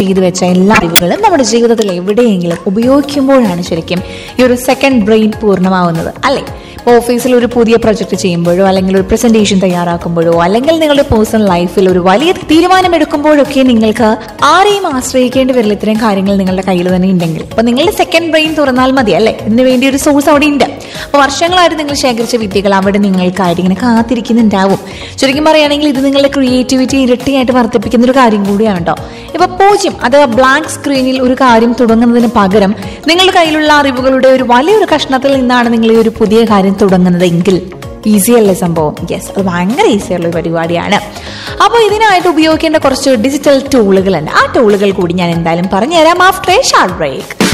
ചെയ്തു വെച്ച എല്ലാ അറിവുകളും നമ്മുടെ ജീവിതത്തിൽ എവിടെയെങ്കിലും ഉപയോഗിക്കുമ്പോഴാണ് ശരിക്കും ഈ ഒരു സെക്കൻഡ് ബ്രെയിൻ പൂർണ്ണമാവുന്നത് അല്ലേ ഇപ്പോൾ ഓഫീസിൽ ഒരു പുതിയ പ്രൊജക്ട് ചെയ്യുമ്പോഴോ അല്ലെങ്കിൽ ഒരു പ്രസന്റേഷൻ തയ്യാറാക്കുമ്പോഴോ അല്ലെങ്കിൽ നിങ്ങളുടെ പേഴ്സണൽ ലൈഫിൽ ഒരു വലിയ തീരുമാനം എടുക്കുമ്പോഴൊക്കെ നിങ്ങൾക്ക് ആരെയും ആശ്രയിക്കേണ്ടി വരില്ല ഇത്രയും കാര്യങ്ങൾ നിങ്ങളുടെ കയ്യിൽ തന്നെ ഉണ്ടെങ്കിൽ അപ്പൊ നിങ്ങളുടെ സെക്കൻഡ് ബ്രെയിൻ തുറന്നാൽ മതി അല്ലേ ഇതിന് വേണ്ടി ഒരു സോഴ്സ് അവിടെ ഉണ്ട് അപ്പൊ വർഷങ്ങളായിട്ട് നിങ്ങൾ ശേഖരിച്ച വിദ്യകൾ അവിടെ നിങ്ങൾക്കായിട്ട് ഇങ്ങനെ കാത്തിരിക്കുന്നുണ്ടാവും ശരിക്കും പറയുകയാണെങ്കിൽ ഇത് നിങ്ങളുടെ ക്രിയേറ്റിവിറ്റി ഇരട്ടിയായിട്ട് വർദ്ധിപ്പിക്കുന്ന ഒരു കാര്യം കൂടിയാണ് കേട്ടോ ഇപ്പൊ പൂജ്യം അഥവാ ബ്ലാങ്ക് സ്ക്രീനിൽ ഒരു കാര്യം തുടങ്ങുന്നതിന് പകരം നിങ്ങളുടെ കയ്യിലുള്ള അറിവുകളുടെ ഒരു വലിയൊരു കഷ്ണത്തിൽ നിന്നാണ് നിങ്ങൾ ഈ ഒരു പുതിയ കാര്യം തുടങ്ങുന്നതെങ്കിൽ ഈസി അല്ലേ സംഭവം യെസ് അത് ഭയങ്കര ഈസി ഉള്ള ഒരു പരിപാടിയാണ് അപ്പോൾ ഇതിനായിട്ട് ഉപയോഗിക്കേണ്ട കുറച്ച് ഡിജിറ്റൽ ടൂളുകളുണ്ട് ആ ടൂളുകൾ കൂടി ഞാൻ എന്തായാലും പറഞ്ഞുതരാം ആഫ്റ്റർ എ ഷാർട്ട് ബ്രേക്ക്